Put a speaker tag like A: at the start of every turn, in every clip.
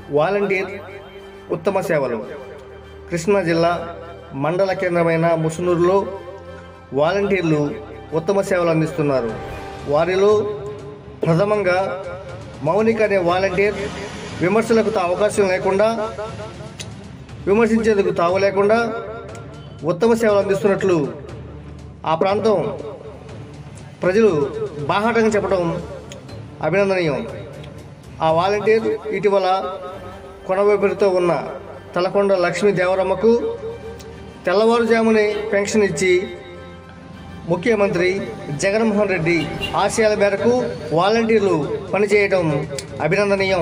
A: volunteer ఉత్తమ సేవలు కృష్ణా జిల్లా మండల కేంద్రమైన ముసునూరులో వాలంటీర్లు ఉత్తమ సేవలు అందిస్తున్నారు వారిలో ప్రథమంగా మౌనిక అనే వాలంటీర్ విమర్శలకు తా- అవకాశం లేకుండా విమర్శించేందుకు తావు లేకుండా ఉత్తమ సేవలు అందిస్తున్నట్లు ఆ ప్రాంతం ప్రజలు బాహాటంగా చెప్పడం అభినందనీయం ఆ వాలంటీర్ ఇటీవల కొనవైపురితో ఉన్న తలకొండ లక్ష్మీ దేవరమ్మకు తెల్లవారుజామునే పెన్షన్ ఇచ్చి ముఖ్యమంత్రి జగన్మోహన్ రెడ్డి ఆశయాల మేరకు వాలంటీర్లు పనిచేయడం అభినందనీయం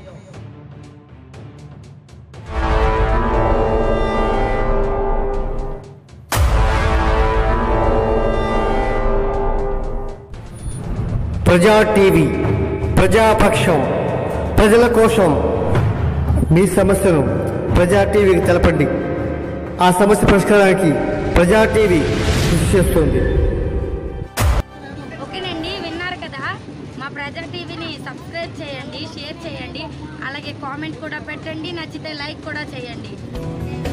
B: ప్రజా టీవీ ప్రజాపక్షం ప్రజల కోసం మీ సమస్యను ప్రజా టీవీకి తెలపండి ఆ సమస్య పరిష్కారానికి ప్రజా టీవీ కృషి చేస్తుంది
C: ఓకేనండి విన్నారు కదా మా ప్రజా టీవీని సబ్స్క్రైబ్ చేయండి షేర్ చేయండి అలాగే కామెంట్ కూడా పెట్టండి నచ్చితే లైక్ కూడా చేయండి